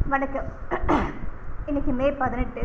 வணக்கம் இன்னைக்கு மே பதினெட்டு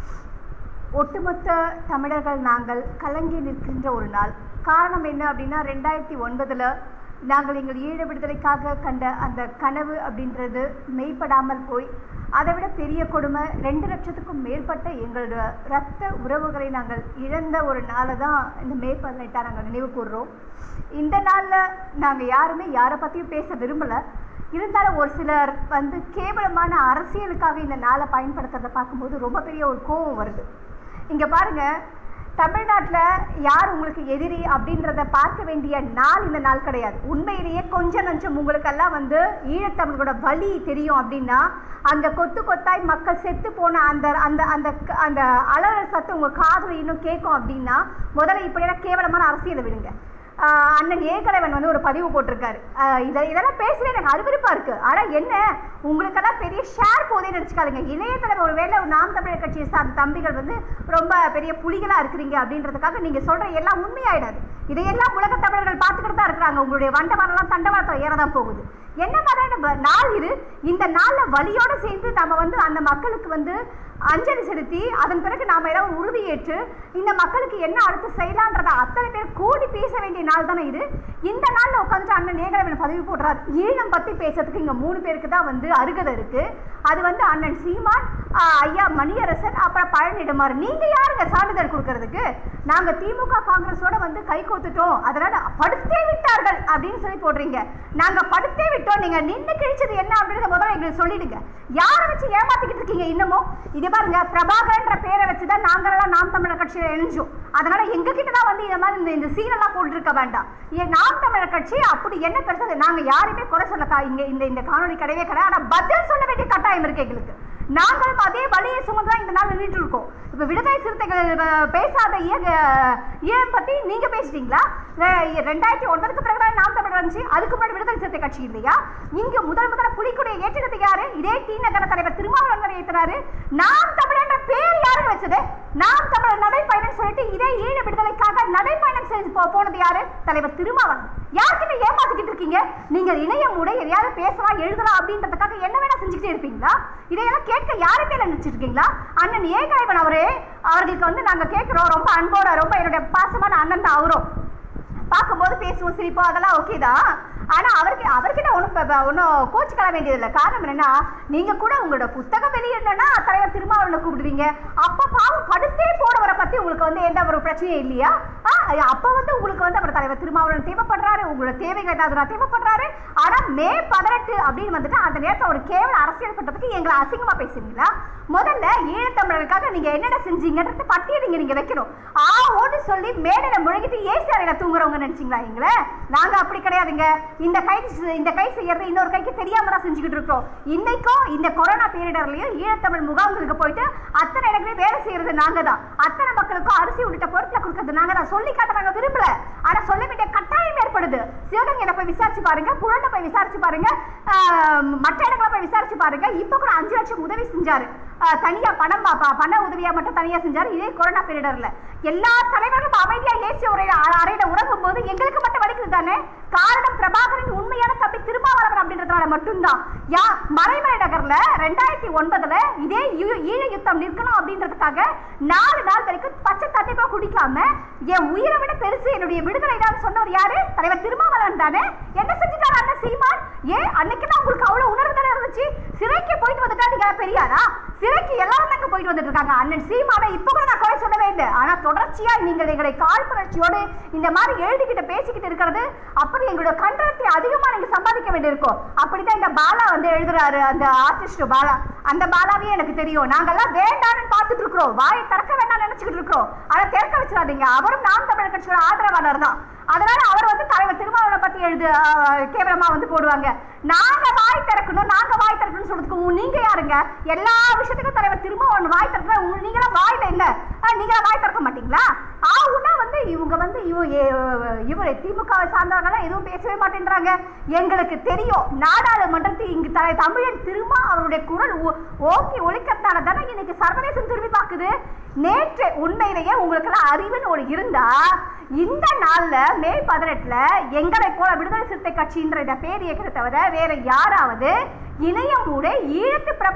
ஒட்டுமொத்த தமிழர்கள் நாங்கள் கலங்கி நிற்கின்ற ஒரு நாள் காரணம் என்ன அப்படின்னா ரெண்டாயிரத்தி ஒன்பதில் நாங்கள் எங்கள் ஈழ விடுதலைக்காக கண்ட அந்த கனவு அப்படின்றது மெய்ப்படாமல் போய் அதை விட பெரிய கொடுமை ரெண்டு லட்சத்துக்கும் மேற்பட்ட எங்களோட இரத்த உறவுகளை நாங்கள் இழந்த ஒரு நாளை தான் இந்த மே பதினெட்டாக நாங்கள் நினைவு கூர்றோம் இந்த நாளில் நாங்கள் யாருமே யாரை பற்றியும் பேச விரும்பலை இருந்தாலும் ஒரு சிலர் வந்து கேவலமான அரசியலுக்காக இந்த நாளை பயன்படுத்துறதை பார்க்கும்போது ரொம்ப பெரிய ஒரு கோபம் வருது இங்கே பாருங்க தமிழ்நாட்டில் யார் உங்களுக்கு எதிரி அப்படின்றத பார்க்க வேண்டிய நாள் இந்த நாள் கிடையாது உண்மையிலேயே கொஞ்சம் நஞ்சம் உங்களுக்கெல்லாம் வந்து ஈழத்தமிழோட வலி தெரியும் அப்படின்னா அந்த கொத்து கொத்தாய் மக்கள் செத்து போன அந்த அந்த அந்த அந்த அலறல் சத்து உங்கள் காதில் இன்னும் கேட்கும் அப்படின்னா முதல்ல இப்படியெல்லாம் கேவலமான அரசியலை விடுங்க ஆஹ் அண்ணன் ஏகலைவன் வந்து ஒரு பதிவு போட்டிருக்காரு ஆஹ் இதை இதெல்லாம் பேசவே எனக்கு அருவருப்பா இருக்கு ஆனா என்ன உங்களுக்கெல்லாம் பெரிய ஷேர் போதே நினைச்சுக்காதுங்க இளையதலைவர் ஒருவேளை ஒரு நாம் தமிழர் கட்சியை சார்ந்த தம்பிகள் வந்து ரொம்ப பெரிய புலிகளா இருக்கிறீங்க அப்படின்றதுக்காக நீங்க சொல்ற எல்லாம் உண்மையாயிடாது இதையெல்லாம் உலக தமிழர்கள் பார்த்துக்கிட்டு தான் இருக்கிறாங்க உங்களுடைய வண்டவானெல்லாம் தண்டவாளத்தில் ஏறதான் போகுது என்ன மாதிரியான நாள் இது இந்த நாள்ல வலியோட சேர்ந்து நம்ம வந்து அந்த மக்களுக்கு வந்து அஞ்சலி செலுத்தி அதன் பிறகு நாம ஏதாவது உறுதியேற்று இந்த மக்களுக்கு என்ன அடுத்து செய்யலான்றத அத்தனை பேர் கூடி பேச வேண்டிய நாள் தானே இது இந்த நாள்ல உட்காந்துட்டு அண்ணன் நேகரவன் பதிவு போடுறார் ஈழம் பத்தி பேசுறதுக்கு இங்க மூணு பேருக்கு தான் வந்து அருகதை இருக்கு அது வந்து அண்ணன் சீமான் ஆஹ் ஐயா மணியரசன் அப்புறம் பழனிடமாறு நீங்க யாருங்க சான்றிதழ் கொடுக்கறதுக்கு நாங்க திமுக காங்கிரஸோட வந்து கை கோத்துட்டோம் அதனால படுத்தே விட்டார்கள் அப்படின்னு சொல்லி போடுறீங்க நாங்க படுத்தே விட்டோம் நீங்க நின்று கிழிச்சது என்ன அப்படின்றத முதல்ல எங்களுக்கு சொல்லிடுங்க யாரை வச்சு ஏமாத்திக்கிட்டு இருக்கீங்க இன்னமும் இது பாருங்க பிரபாகர்ன்ற பேரை வச்சுதான் நாங்களெல்லாம் நாம் தமிழர் கட்சியில இணைஞ்சோம் அதனால எங்க கிட்ட தான் வந்து இந்த மாதிரி இந்த இந்த சீனெல்லாம் போட்டு இருக்க வேண்டாம் ஏன் நாம் தமிழர் கட்சி அப்படி என்ன பெருசது நாங்க யாருமே குறை சொல்லக்கா இங்க இந்த இந்த காணொலி கிடையவே கிடையாது ஆனா பதில் சொல்ல வேண்டிய கட்டாயம் இருக்கு எங்களுக்கு நாங்களும் அதே வழியை சுமந்து தான் இந்த நாள் நின்றுட்டு இருக்கோம் இப்ப விடுதலை சிறுத்தைகள் அஹ், பேசாத இயக்க ஏன் பத்தி நீங்க பேசிட்டீங்களா ரெ- ரெண்டாயிரத்தி ஒன்பதுக்கு பிறகு தான் நாம் தமிழர் வந்துச்சு அதுக்கு முன்னாடி விடுதலை சிறுத்தை கட்சி இல்லையா இங்க முதல் முதல்ல புலிக்குடைய ஏற்றினது யாரு இதே டி நகர தலைவர் திருமாவளவன் ஏற்றினாரு நாம் தமிழர் பேர் யாருங்க வச்சது நாம் தமிழர் நடைப்பயணம் சொல்லிட்டு இதே ஈழ விடுதலைக்காக நடைப்பயணம் செஞ்சு போ- போனது யாரு தலைவர் திருமாவளவன் யார்கிட்ட ஏமாத்திக்கிட்டு இருக்கீங்க நீங்க இணையம் மூட எதையாவது பேசலாம் எழுதலாம் அப்படின்றதுக்காக என்ன வேணா செஞ்சுக்கிட்டே இருப்பீங்களா இதையெல்லாம் கேட்க யாருமே நினைச்சிட்டு இருக்கீங்களா அண்ணன் ஏகலைவன் அவரே அவர்களுக்கு வந்து நாங்க கேட்கிறோம் ரொம்ப அன்போட ரொம்ப என்னுடைய பாசமான அண்ணன் தான் அவரும் பார்க்கும்போது பேசுவோம் சிரிப்போம் அதெல்லாம் ஓகே தான் ஆனா அவருக்கு அவர்கிட்ட ஒன்றும் ஒன்றும் கோச்சிக்கல வேண்டியதில்லை காரணம் என்னன்னா நீங்க கூட உங்களோட புத்தகம் வெளியிடணும்னா தலைவர் திருமாவளவனை கூப்பிடுவீங்க அப்ப பாவம் படுத்தே போனவரை பத்தி உங்களுக்கு வந்து எந்த ஒரு பிரச்சனையும் இல்லையா ஆ, அப்ப வந்து உங்களுக்கு வந்து அவர் தலைவர் திருமாவளவன் தேவைப்படுறாரு உங்களோட தேவைகள் ஏதாவது நான் தேவைப்படுறாரு ஆனா மே பதினெட்டு அப்படின்னு வந்துட்டு அந்த நேரத்தில் ஒரு கேவல அரசியல் பண்றதுக்கு எங்களை அசிங்கமா பேசுறீங்களா முதல்ல ஈழத்தமிழர்களுக்காக நீங்க என்னென்ன செஞ்சீங்கன்றது பட்டியலிங்க நீங்க வைக்கணும் ஆ ஓடு சொல்லி மேடையில முழுகிட்டு ஏசி அறையில தூங்குறவங்க நினைச்சீங்களா எங்களை நாங்க அப்படி கிடையாதுங்க இந்த கை இந்த கை செய்யறது இன்னொரு கைக்கு தெரியாம தான் செஞ்சுக்கிட்டு இருக்கோம் இன்னைக்கும் இந்த கொரோனா பீரியடர்லயும் ஈழத்தமிழ் முகாம்களுக்கு போயிட்டு அத்தனை இடங்களையும் வேலை செய்யறது நாங்க தான் அத்தனை மக்களுக்கும் அரிசி உள்ளிட்ட பொருட்களை கொடுக்கறது நாங்க தான் சொல்லி காட்ட நாங்க விரும்பல ஆனா சொல்ல வேண்டிய கட்டாயம் ஏற்படுது சிவகங்கையில போய் விசாரிச்சு பாருங்க புழண்ட போய் விசாரிச்சு பாருங்க ஆஹ், மற்ற இடங்களை போய் விசாரிச்சு பாருங்க இப்ப கூட அஞ்சு லட்சம் உதவி செஞ்சாரு ஆஹ், தனியா பணம் பா- பா- பண உதவியா மட்டும் தனியா செஞ்சாரு இதே கொரோனா பீரியடர்ல எல்லா தலைவர்களும் அமைதியா ஏசி உரையில அறையில உறங்கும் போது எங்களுக்கு மட்டும் வலிக்குது தானே காரணம் பிரபாகரன் உண்மையான தம்பி திருமாவளவன் அப்படின்றதுனால மட்டும்தான் யா மறைமலை நகர்ல ரெண்டாயிரத்தி ஒன்பதுல இதே ஈ- ஈழ யுத்தம் நிற்கணும் அப்படின்றதுக்காக நாலு நாள் வரைக்கும் பச்சை தண்ணி கூட குடிக்காம என் உயிரை விட பெருசு என்னுடைய விடுதலை தான் சொன்னவர் யாரு தலைவர் திருமாவளவன் தானே என்ன செஞ்சுட்டாரு அண்ணன் சீமான் ஏன் அன்னைக்கு தான் உங்களுக்கு அவ்வளவு உணர்வு தானே இருந்துச்சு சிறைக்கு போயிட்டு வந்துட்டா நீங்க பெரியாரா சிறைக்கு எல்லாரும் தாங்க போயிட்டு வந்துட்டு இருக்காங்க அண்ணன் சீமான இப்ப கூட நான் குறை சொல்லவே இல்லை ஆனா தொடர்ச்சியா நீங்கள் எங்களை காழ்ப்புணர்ச்சியோடு இந்த மாதிரி எழுதிக்கிட்டு பேசிக்கிட்டு இருக்கிறது அப்படி எங்களோட கண்டனத்தை அதிகமா நீங்க சம்பாதிக்க வேண்டியிருக்கும் அப்படிதான் இந்த பாலா வந்து எழுதுறாரு அந்த ஆர்டிஸ்ட் பாலா அந்த பாலாவே எனக்கு தெரியும் நாங்கெல்லாம் வேண்டாம்னு பார்த்துட்டு இருக்கிறோம் வாயை திறக்க வேண்டாம்னு நினைச்சுக்கிட்டு இருக்கிறோம் ஆனா திறக்க வச்சிடாதீங்க அவரும் நாம் தமிழர் கட்சியோட ஆதரவாளர் தான் அதனால அவர் வந்து தலைவர் திருமாவளவனை பத்தி எழுது ஆஹ், கேவலமா வந்து போடுவாங்க நாங்க வாய் திறக்கணும் நாங்க வாய் திறக்கணும்னு சொல்றதுக்கு உங்க- நீங்க யாருங்க எல்லா விஷயத்துக்கும் தலைவர் திருமாவளவன் வாய் திறக்க உங்க நீங்களாம் வாயில இல்ல ஆஹ், நீங்களா வாய் திறக்க மாட்டீங்களா ஆவுனா வந்து இவங்க வந்து இவ ஏ- இவரை திமுக வை சார்ந்தவங்க எதுவும் பேசவே மாட்டேன்றாங்க எங்களுக்கு தெரியும் நாடாளுமன்றத்தில் இங்கு தலை தமிழன் திரும்ப அவருடைய குரல் ஓ- ஓங்கி ஒழிக்கிறதால தானே இன்னைக்கு சர்வதேசம் திரும்பி பார்க்குது நேற்று உண்மையிலேயே உங்களுக்கு எல்லாம் அறிவுன்னு ஒரு இருந்தா இந்த நாள்ல மே பதினெட்டுல எங்களை போல விடுதலை சிறுத்தை கட்சின்ற இந்த பேர் இயக்கத்தை தவிர வேற யாராவது இணையம் கூட ஈழத்து பிரபா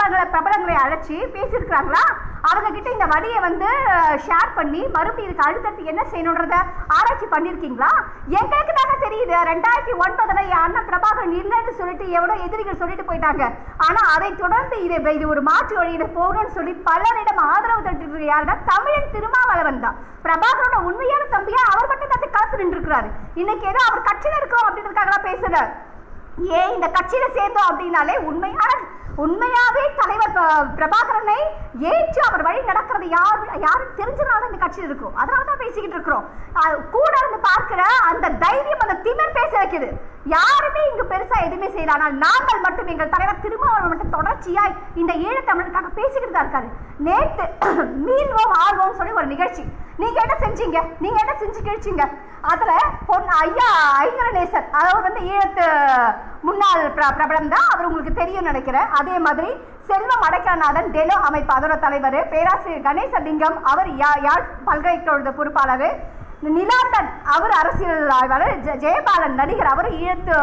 பிரபலங்களை பிரபலங்களை அழைச்சி பேசியிருக்கிறாங்களா அவங்க கிட்ட இந்த வழியை வந்து ஷேர் பண்ணி மறுபடியும் இதுக்கு அடுத்தடுத்து என்ன செய்யணுன்றத ஆராய்ச்சி பண்ணியிருக்கீங்களா எங்களுக்கு தானே தெரியுது ரெண்டாயிரத்தி ஒன்பதுல என் அண்ணன் பிரபாகரன் இல்லைன்னு சொல்லிட்டு எவ்வளோ எதிரிகள் சொல்லிட்டு போயிட்டாங்க ஆனா அதை தொடர்ந்து இது இது ஒரு மாற்று வழியில போகணும்னு சொல்லி பலரிடம் ஆதரவு தட்டு யாருன்னா தமிழன் திருமாவளவன் தான் பிரபாகரோட உண்மையான தம்பியா அவர் மட்டும் தான் களத்து நின்று இருக்கிறாரு இன்னைக்கு ஏதோ அவர் கட்சியில இருக்கிறோம் அப்படின்றதுக்காக பேசுறாரு ஏன் இந்த கட்சியில சேர்ந்தோம் அப்படின்னாலே உண்மையான உண்மையாவே தலைவர் ப- பிரபாகரனை ஏற்று அவர் வழி நடக்கிறது யார் யாரும் தெரிஞ்சனால இந்த கட்சியில் இருக்கும் அதனால தான் பேசிக்கிட்டு இருக்கிறோம் அஹ் கூட இருந்து பார்க்கிற அந்த தைரியம் அந்த திமிர் பேச வைக்குது யாருமே இங்கு பெருசா எதுவுமே செய்யல ஆனால் நாங்கள் மட்டும் எங்கள் தலைவர் திருமாவளவன் மட்டும் தொடர்ச்சியாய் இந்த ஈழத்தமிழருக்காக பேசிக்கிட்டு தான் இருக்காரு நேத்து மீள்வோம் ஆழ்வோம் சொல்லி ஒரு நிகழ்ச்சி நீங்க என்ன செஞ்சீங்க நீங்க என்ன செஞ்சு கிழிச்சீங்க அதுல பொன் ஐயா ஐங்கரநேசர் அவர் வந்து ஈழத்து முன்னாள் பிர- பிரபலம் தான் அவர் உங்களுக்கு தெரியும் நினைக்கிறேன் அதே மாதிரி செல்வம் அடைக்கலநாதன் டெலோ அமைப்பு அதோட தலைவர் பேராசிரியர் கணேசலிங்கம் அவர் யா- யாழ் பல்கலைக்கழக பொறுப்பாளர் நிலாந்தன் அவர் அரசியல் ஆய்வாளர் ஜெ- ஜெயபாலன் நடிகர் அவர் ஈழத்து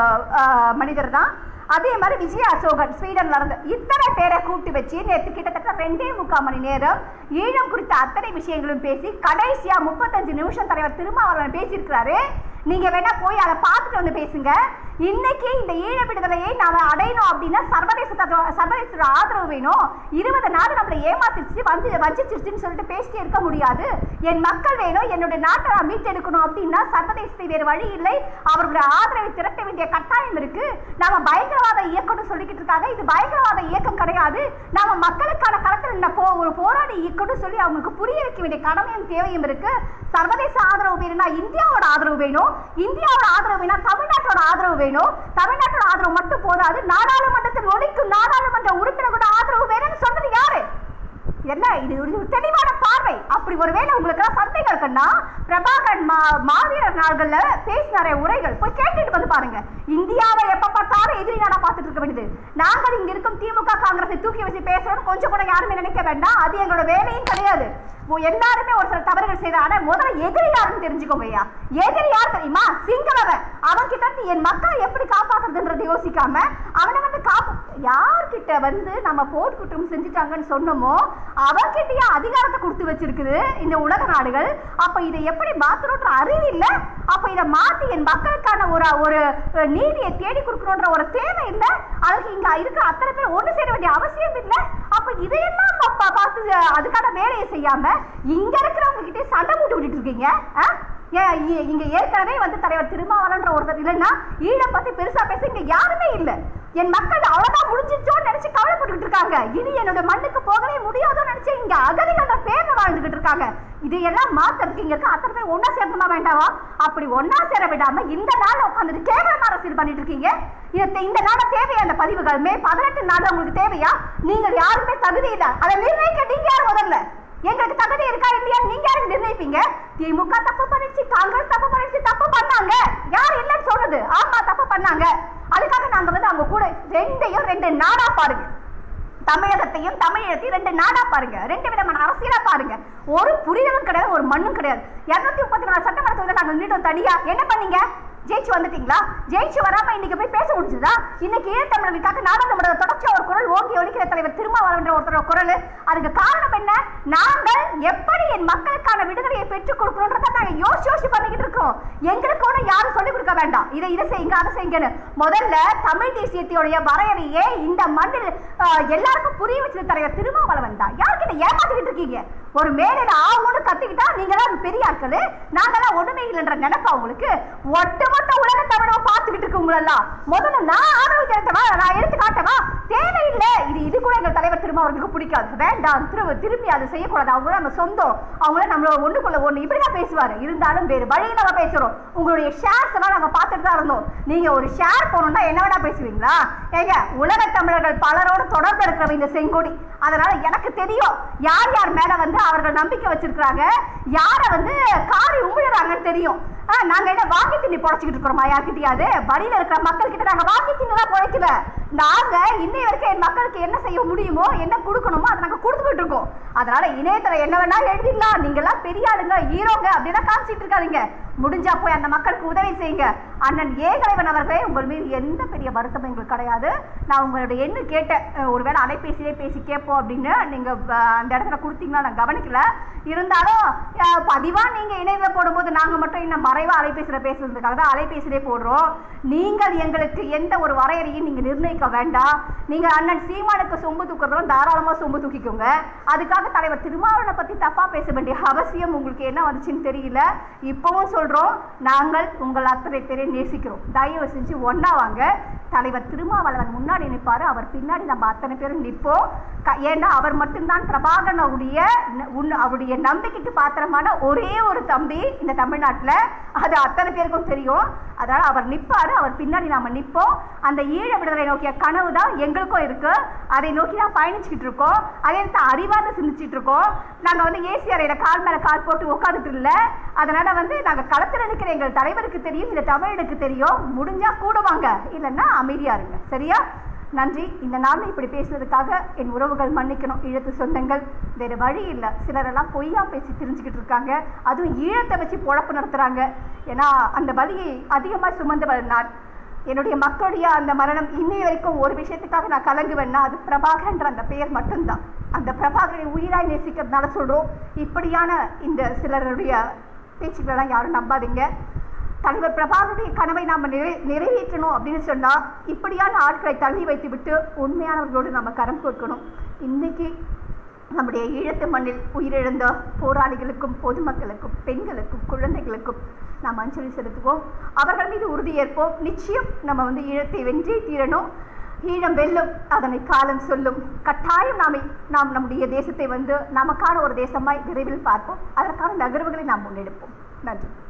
மனிதர் தான் அதே மாதிரி விஜய அசோகன் ஸ்வீடன்ல இருந்து இத்தனை பேரை கூட்டி வச்சு நேற்று கிட்டத்தட்ட ரெண்டே முக்கால் மணி நேரம் ஈழம் குறித்த அத்தனை விஷயங்களும் பேசி கடைசியா முப்பத்தஞ்சு நிமிஷம் தலைவர் திருமாவளவன் பேசியிருக்கிறாரு நீங்க வேணா போய் அதை பார்த்துட்டு வந்து பேசுங்க இன்னைக்கு இந்த ஈழ விடுதலையை நாம அடையணும் அப்படின்னா சர்வதேச தத்துவ- சர்வதேச ஆதரவு வேணும் இருபது நாடு நம்மளை ஏமாத்திருச்சு வந்து வஞ்சிச்சிருச்சுன்னு சொல்லிட்டு பேசிட்டே இருக்க முடியாது என் மக்கள் வேணும் என்னுடைய நாட்டை நான் மீட்டெடுக்கணும் அப்படின்னா சர்வதேசத்தை வேறு வழி இல்லை அவர்களுடைய ஆதரவை திரட்ட வேண்டிய கட்டாயம் இருக்கு நாம பயங்கரவாத இயக்கம்னு சொல்லிக்கிட்டு இருக்காங்க இது பயங்கரவாத இயக்கம் கிடையாது நாம மக்களுக்கான களத்தில் நின்ன போ ஒரு போராடி இயக்கம்னு சொல்லி அவங்களுக்கு புரிய வைக்க வேண்டிய கடமையும் தேவையும் இருக்கு சர்வதேச ஆதரவு வேணும்னா இந்தியாவோட ஆதரவு வேணும் இந்தியாவோட ஆதரவு வேணும் தமிழ்நாட்டோட ஆதரவு வேணும் தமிழ்நாட்டோட ஆதரவு மட்டும் போதாது நாடாளுமன்றத்தில் ஒழிக்கும் நாடாளுமன்ற உறுப்பினர்களோட ஆதரவு வேணும்னு சொன்னது யாரு என்ன இது ஒரு தெளிவான பார்வை அப்படி ஒருவேளை உங்களுக்கு சந்தேகம் இருக்குன்னா பிரபாகரன் மா மாவீரர் நாள்கள்ல பேசினாரே உரைகள் போய் கேட்டுட்டு வந்து பாருங்க இந்தியாவை எப்ப பார்த்தாலும் எதிரி நாடா பார்த்துட்டு இருக்க வேண்டியது நாங்கள் இங்க இருக்கும் திமுக காங்கிரஸை தூக்கி வச்சு பேசுறோம் கொஞ்சம் கூட யாருமே நினைக்க வேண்டாம் அது எங்களோட வேலையும் கிடையாது ஓ, எல்லாருமே ஒரு சில தவறுகள் செய்யறாங்க முதல்ல எதிரி யாருன்னு தெரிஞ்சுக்கோங்க ஐயா எதிரி யார் தெரியுமா சிங்களவன் அவன் கிட்ட இருந்து என் மக்களை எப்படி காப்பாத்துறதுன்றதை யோசிக்காம அவனை வந்து காப்பு யார்கிட்ட வந்து நம்ம போர் குற்றம் செஞ்சுட்டாங்கன்னு சொன்னோமோ அவன்கிட்டயே அதிகாரத்தை கொடுத்து வச்சிருக்குது இந்த உலக நாடுகள் அப்ப இதை எப்படி மாத்தணுன்ற அறிவு இல்ல அப்ப இதை மாத்தி என் மக்களுக்கான ஒரு ஒரு நீதியை தேடி கொடுக்கணுன்ற ஒரு தேவை இல்ல அதுக்கு இங்க இருக்கிற அத்தனை பேர் ஒண்ணு சேர வேண்டிய அவசியம் இல்ல அப்ப இதையெல்லாம் பா- பா- பார்த்து அதுக்கான வேலையை செய்யாம இங்க இருக்கிறவங்க கிட்டே சண்டை போட்டு விட்டுட்டு இருக்கீங்க ஆ? ஏன் இ- இங்க ஏற்கனவே வந்து தலைவர் திருமாவளன்ற ஒருத்தர் இல்லைன்னா ஈழம் பத்தி பெருசா பேச இங்க யாருமே இல்ல என் மக்கள் அவ்வளவுதான் முடிஞ்சிச்சோன்னு நினைச்சு கவலைப்பட்டுக்கிட்டு இருக்காங்க இனி என்னோட மண்ணுக்கு போகவே முடியாதோன்னு நினைச்சு இங்க அகதிகளோட பேர்ல வாழ்ந்துகிட்டு இருக்காங்க இதையெல்லாம் மாத்துறதுக்கு இங்க இருக்க அத்தனை பேர் ஒன்னா சேர்க்கணுமா வேண்டாவா அப்படி ஒன்னா சேர விடாம இந்த நாள் உட்காந்துட்டு கேவலமா அரசியல் பண்ணிட்டு இருக்கீங்க இது இந்த நாள தேவையா அந்த பதிவுகள் மே பதினெட்டு நாள் உங்களுக்கு தேவையா நீங்கள் யாருமே தகுதி இல்ல அதை நிர்ணயிக்க நீங்க யார் முதல்ல எங்களுக்கு தகுதி இருக்கா இல்லையா நீங்க யாருக்கு நிர்ணயிப்பீங்க திமுக தப்பு பண்ணிடுச்சு காங்கிரஸ் தப்பு பண்ணிடுச்சு தப்பு பண்ணாங்க யார் இல்லைன்னு சொல்றது ஆமா தப்பு பண்ணாங்க அதுக்காக நாங்க வந்து அவங்க கூட ரெண்டையும் ரெண்டு நாடா பாருங்க தமிழகத்தையும் தமிழகத்தையும் ரெண்டு நாடா பாருங்க ரெண்டு விதமான அரசியலா பாருங்க ஒரு புரிதலும் கிடையாது ஒரு மண்ணும் கிடையாது இருநூத்தி முப்பத்தி நாலு சட்டமன்ற தொகுதியில் நாங்கள் நின்றுட்டோம் தனியா என்ன பண்ணீங்க ஜெயிச்சு வந்துட்டீங்களா ஜெயிச்சு வராம இன்னைக்கு போய் பேச முடிஞ்சதா இன்னைக்கு ஈழத்தமிழர்களுக்காக நாடாளுமன்ற தொடர்ச்சியா ஒரு குரல் ஓங்கி ஒலிக்கிற தலைவர் திருமாவளவன்ற ஒருத்தர் குரல் அதுக்கு காரணம் என்ன நாங்கள் எப்படி என் மக்களுக்கான விடுதலையை பெற்றுக் கொடுக்கணுன்றத நாங்க யோசிச்சு யோசிச்சு பண்ணிக்கிட்டு இருக்கோம் எங்களுக்கு ஒண்ணு யாரும் சொல்லிக் கொடுக்க வேண்டாம் இதை இதை செய்யுங்க அதை செய்யுங்கன்னு முதல்ல தமிழ் தேசியத்தையுடைய வரையறையே இந்த மண்ணில் ஆஹ், எல்லாருக்கும் புரிய வச்சது தலைவர் திருமாவளவன் தான் யார்கிட்ட ஏமாத்திக்கிட்டு இருக்கீங்க ஒரு மேடையில ஆகும்னு கத்திக்கிட்டா நீங்க தான் பெரிய ஆட்கள் நாங்கெல்லாம் ஒண்ணுமே இல்லைன்ற நினைப்பா உங்களுக்கு ஒட்டுமொத்த உலக தமிழக பார்த்துக்கிட்டு இருக்கு உங்களெல்லாம் முதல்ல நான் ஆதரவு திரட்டவா நான் எடுத்து காட்டவா தேவையில்லை இது இது கூட எங்க தலைவர் திரும்ப அவர்களுக்கு பிடிக்காது வேண்டாம் திரு திரும்பி அதை செய்யக்கூடாது அவங்க நம்ம சொந்தம் அவங்கள நம்மளோட ஒண்ணுக்குள்ள ஒண்ணு இப்படிதான் பேசுவாரு இருந்தாலும் வேறு வழியில நம்ம பேசுறோம் உங்களுடைய ஷேர்ஸ் எல்லாம் நாங்க பார்த்துட்டு தான் இருந்தோம் நீங்க ஒரு ஷேர் போகணும்னா என்ன வேணா பேசுவீங்களா ஏங்க உலக தமிழர்கள் பலரோட தொடர்பு இருக்கிறவங்க இந்த செங்கோடி அதனால எனக்கு தெரியும் யார் யார் மேல வந்து அவர்கள் நம்பிக்கை வச்சிருக்காங்க யாரை வந்து காரி உமிழுறாங்கன்னு தெரியும் ஆ, நாங்க என்ன வாங்கி திண்ணி பொழைச்சிக்கிட்டு இருக்கிறோமா யார்கிட்டயாவது வழியில இருக்கிற மக்கள் கிட்ட நாங்க வாங்கி திண்ணி தான் பொழைக்கல நாங்க இன்னை வரைக்கும் என் மக்களுக்கு என்ன செய்ய முடியுமோ என்ன கொடுக்கணுமோ அதை நாங்க கொடுத்துக்கிட்டு இருக்கோம் அதனால இணையத்துல என்ன வேணாலும் எழுதிடலாம் நீங்க எல்லாம் பெரிய ஆளுங்க ஹீரோங்க அப்படிலாம் காமிச்சிட்டு இருக்காதீங்க முடிஞ்சா போய் அந்த மக்களுக்கு உதவி செய்யுங்க அண்ணன் ஏகலைவன் அவர்களே உங்கள் மீது எந்த பெரிய வருத்தமும் எங்களுக்கு கிடையாது நான் உங்களுடைய எண்ணு கேட்டேன் அஹ் ஒருவேளை அலைபேசியிலே பேசி கேட்போம் அப்படின்னு நீங்க அஹ், அந்த இடத்துல கொடுத்தீங்கன்னா நான் கவனிக்கல இருந்தாலும் அஹ், பதிவா நீங்க இணையத்துல போடும்போது நாங்க மட்டும் இன்னும் மறைவா அலைபேசியில பேசுறதுக்காக தான் அலைபேசியிலே போடுறோம் நீங்கள் எங்களுக்கு எந்த ஒரு வரையறையும் நீங்க நிர்ணயிக்க வேண்டாம் நீங்க அண்ணன் சீமானுக்கு சொம்பு தூக்குறதும் தாராளமா சொம்பு தூக்கிக்கோங்க அதுக்காக தலைவர் திருமாவளவனை பத்தி தப்பா பேச வேண்டிய அவசியம் உங்களுக்கு என்ன வந்துச்சுன்னு தெரியல இப்பவும் சொல்றோம் நாங்கள் உங்கள் அத்தனை பேரை நேசிக்கிறோம் தயவு செஞ்சு ஒண்ணா வாங்க தலைவர் திருமாவளவன் முன்னாடி நிற்பாரு அவர் பின்னாடி நம்ம அத்தனை பேரும் நிற்போம் க- ஏன்னா அவர் மட்டும்தான் பிரபாகரன் அவருடைய ந- உன்- அவருடைய நம்பிக்கைக்கு பாத்திரமான ஒரே ஒரு தம்பி இந்த தமிழ்நாட்டுல அது அத்தனை பேருக்கும் தெரியும் அதனால அவர் நிற்பாரு அவர் பின்னாடி நாம நிற்போம் அந்த ஈழ விடுதலை நோக்கிய கனவு தான் எங்களுக்கும் இருக்கு அதை நோக்கி தான் பயணிச்சுக்கிட்டு இருக்கோம் அதே நேரத்தில் அறிவார்ந்து சிந்திச்சுட்டு இருக்கோம் நாங்க வந்து ஏசி அறையில கால் மேல கால் போட்டு உட்காந்துட்டு இல்ல அதனால வந்து நாங்க களத்துல நிற்கிற எங்கள் தலைவருக்கு தெரியும் இந்த தமிழனுக்கு தெரியும் முடிஞ்சா கூடுவாங்க இல்லைன்னா அமைதியா இருங்க சரியா நன்றி இந்த நாளில் இப்படி பேசுனதுக்காக என் உறவுகள் மன்னிக்கணும் ஈழத்து சொந்தங்கள் வேறு வழி இல்லை சிலரெல்லாம் பொய்யா பேசி தெரிஞ்சுக்கிட்டு இருக்காங்க அதுவும் ஈழத்தை வச்சு பொழப்பு நடத்துறாங்க ஏன்னா அந்த வலியை அதிகமாக சுமந்தவள் நான் என்னுடைய மக்களுடைய அந்த மரணம் இன்னை வரைக்கும் ஒரு விஷயத்துக்காக நான் கலங்குவேன்னா அது பிரபாகரன்ற அந்த பெயர் மட்டும்தான் அந்த பிரபாகரை உயிராய் நேசிக்கிறதுனால சொல்றோம் இப்படியான இந்த சிலருடைய பேச்சுக்களெல்லாம் யாரும் நம்பாதீங்க தலைவர் பிரபாகருடைய கனவை நாம் நிறை நிறைவேற்றணும் அப்படின்னு சொன்னா இப்படியான ஆட்களை தள்ளி வைத்து விட்டு உண்மையானவர்களோடு நம்ம கரம் கொடுக்கணும் இன்னைக்கு நம்முடைய ஈழத்து மண்ணில் உயிரிழந்த போராளிகளுக்கும் பொதுமக்களுக்கும் பெண்களுக்கும் குழந்தைகளுக்கும் நாம் அஞ்சலி செலுத்துவோம் அவர்கள் மீது உறுதியேற்போம் நிச்சயம் நம்ம வந்து ஈழத்தை வென்றே தீரணும் ஈழம் வெல்லும் அதனை காலம் சொல்லும் கட்டாயம் நாம நாம் நம்முடைய தேசத்தை வந்து நமக்கான ஒரு தேசமாய் விரைவில் பார்ப்போம் அதற்கான நகர்வுகளை நாம் முன்னெடுப்போம் நன்றி